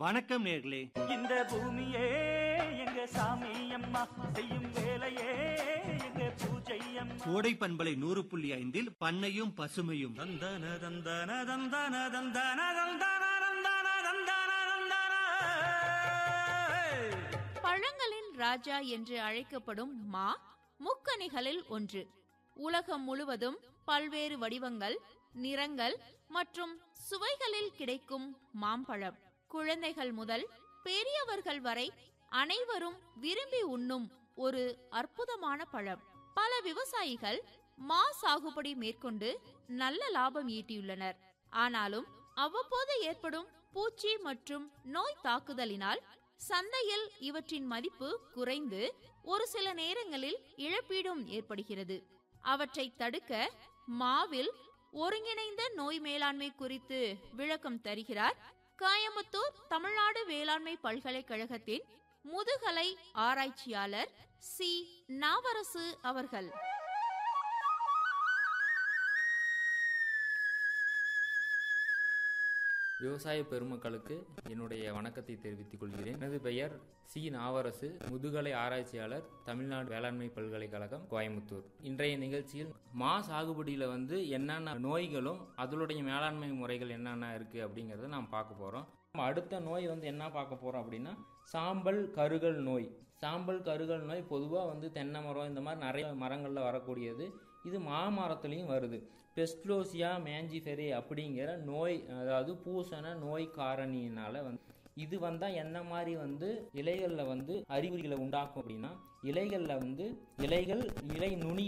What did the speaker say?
வணக்கம் நேர்களே இந்த பூமியே எங்க சாமி அம்மா செய்யும் வேலையே எங்க பூஜை அம்மா கோடை பண்பலை நூறு புள்ளி ஐந்தில் பண்ணையும் பசுமையும் தந்தன தந்தன தந்தன தந்தன தந்தன தந்தன தந்தன தந்தன பழங்களின் ராஜா என்று அழைக்கப்படும் மா முக்கனிகளில் ஒன்று உலகம் முழுவதும் பல்வேறு வடிவங்கள் நிறங்கள் மற்றும் சுவைகளில் கிடைக்கும் மாம்பழம் குழந்தைகள் முதல் பெரியவர்கள் வரை அனைவரும் விரும்பி உண்ணும் ஒரு அற்புதமான பழம் பல விவசாயிகள் மா சாகுபடி மேற்கொண்டு நல்ல லாபம் ஈட்டியுள்ளனர் ஆனாலும் அவ்வப்போது ஏற்படும் பூச்சி மற்றும் நோய் தாக்குதலினால் சந்தையில் இவற்றின் மதிப்பு குறைந்து ஒரு சில நேரங்களில் இழப்பீடும் ஏற்படுகிறது அவற்றை தடுக்க மாவில் ஒருங்கிணைந்த நோய் மேலாண்மை குறித்து விளக்கம் தருகிறார் காயமுத்தூர் தமிழ்நாடு வேளாண்மை பல்கலைக்கழகத்தின் முதுகலை ஆராய்ச்சியாளர் சி நாவரசு அவர்கள் விவசாய பெருமக்களுக்கு என்னுடைய வணக்கத்தை தெரிவித்துக் கொள்கிறேன் எனது பெயர் சி நாவரசு முதுகலை ஆராய்ச்சியாளர் தமிழ்நாடு வேளாண்மை பல்கலைக்கழகம் கோயம்புத்தூர் இன்றைய நிகழ்ச்சியில் மா சாகுபடியில் வந்து என்னென்ன நோய்களும் அதனுடைய மேலாண்மை முறைகள் என்னென்ன இருக்கு அப்படிங்கறத நாம் பார்க்க போறோம் நம்ம அடுத்த நோய் வந்து என்ன பார்க்க போறோம் அப்படின்னா சாம்பல் கருகல் நோய் சாம்பல் கருகல் நோய் பொதுவாக வந்து தென்னை மரம் இந்த மாதிரி நிறைய மரங்களில் வரக்கூடியது இது மாமரத்துலேயும் வருது பெஸ்ட்லோசியா மேஞ்சிஃபெரி அப்படிங்கிற நோய் அதாவது பூசண நோய் காரணியினால வந்து இது வந்தால் என்ன மாதிரி வந்து இலைகளில் வந்து அறிகுறிகளை உண்டாக்கும் அப்படின்னா இலைகளில் வந்து இலைகள் இலை நுனி